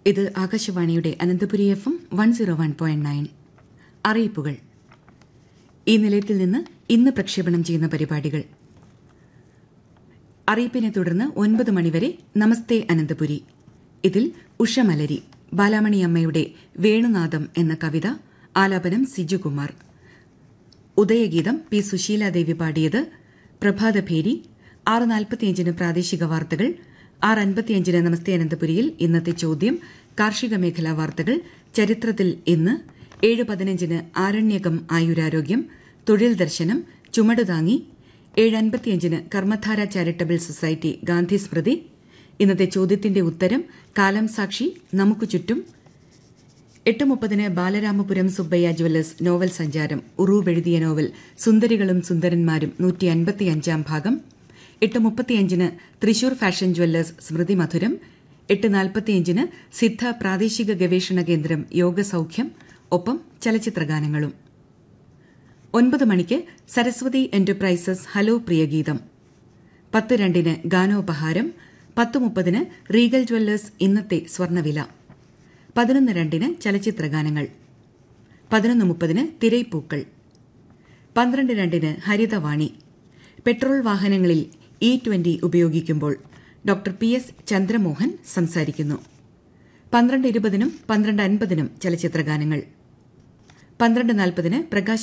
ഇത് ആകാശവാണിയുടെ Ananthapuri F M one zero one point nine അറിയിപ്പുകൾ ഈ നിലയത്തിൽ നിന്ന് ഇന്ന് പ്രക്ഷേപണം ചെയ്യുന്ന പരിപാടികൾ അറിയിപ്പിനെ തുടർന്ന് ഒൻപത് മണിവരെ നമസ്തേ അനന്തപുരി ഇതിൽ ഉഷമലരി ബാലാമണി അമ്മയുടെ വേണുനാദം എന്ന കവിത ആലാപനം സിജുകുമാർ ഉദയഗീതം പി സുശീലാദേവി പാടിയത് പ്രഭാതഭേരി ആറ് നാൽപ്പത്തിയഞ്ചിന് പ്രാദേശിക വാർത്തകൾ ആറ് അൻപത്തിയഞ്ചിന് നമസ്തേ അനന്തപുരിയിൽ ഇന്നത്തെ ചോദ്യം കാർഷിക മേഖലാ വാർത്തകൾ ചരിത്രത്തിൽ ഇന്ന് ഏഴ് പതിനഞ്ചിന് ആരണ്യകം ആയുരാരോഗ്യം തൊഴിൽ ദർശനം ചുമടുതാങ്ങി ഏഴ് അൻപത്തിയഞ്ചിന് കർമ്മധാര ചാരിറ്റബിൾ സൊസൈറ്റി ഗാന്ധി സ്മൃതി ഇന്നത്തെ ചോദ്യത്തിന്റെ ഉത്തരം കാലം സാക്ഷി നമുക്ക് ചുറ്റും എട്ട് മുപ്പതിന് ബാലരാമപുരം സുബ്ബയ്യ ജ്വല്ലേഴ്സ് നോവൽ സഞ്ചാരം ഉറൂബ് എഴുതിയ നോവൽ സുന്ദരികളും സുന്ദരന്മാരും നൂറ്റി അൻപത്തിയഞ്ചാം ഭാഗം എട്ട് മുപ്പത്തിയഞ്ചിന് തൃശൂർ ഫാഷൻ ജ്വല്ലേഴ്സ് സ്മൃതി മധുരം എട്ട് നാൽപ്പത്തിയഞ്ചിന് സിദ്ധ പ്രാദേശിക ഗവേഷണ കേന്ദ്രം യോഗസൌഖ്യം ഒപ്പം ചലച്ചിത്രഗാനങ്ങളും ഒൻപത് മണിക്ക് സരസ്വതി എന്റർപ്രൈസസ് ഹലോ പ്രിയഗീതം പത്ത് രണ്ടിന് ഗാനോപഹാരം പത്ത് മുപ്പതിന് റീഗൽ ജ്വല്ലേഴ്സ് ഇന്നത്തെ സ്വർണ്ണവില പതിനൊന്ന് രണ്ടിന് ചലച്ചിത്രഗാനങ്ങൾ പതിനൊന്ന് മുപ്പതിന് തിരൈപ്പൂക്കൾ പന്ത്രണ്ട് രണ്ടിന് ഹരിതവാണി പെട്രോൾ വാഹനങ്ങളിൽ ഇ ട്വന്റി ഉപയോഗിക്കുമ്പോൾ ഡോക്ടർ പി എസ് ചന്ദ്രമോഹൻ സംസാരിക്കുന്നു പന്ത്രണ്ട് ഇരുപതിനും പന്ത്രണ്ട് അൻപതിനും ചലച്ചിത്രഗാനങ്ങൾ പന്ത്രണ്ട് നാൽപ്പതിന് പ്രകാശ്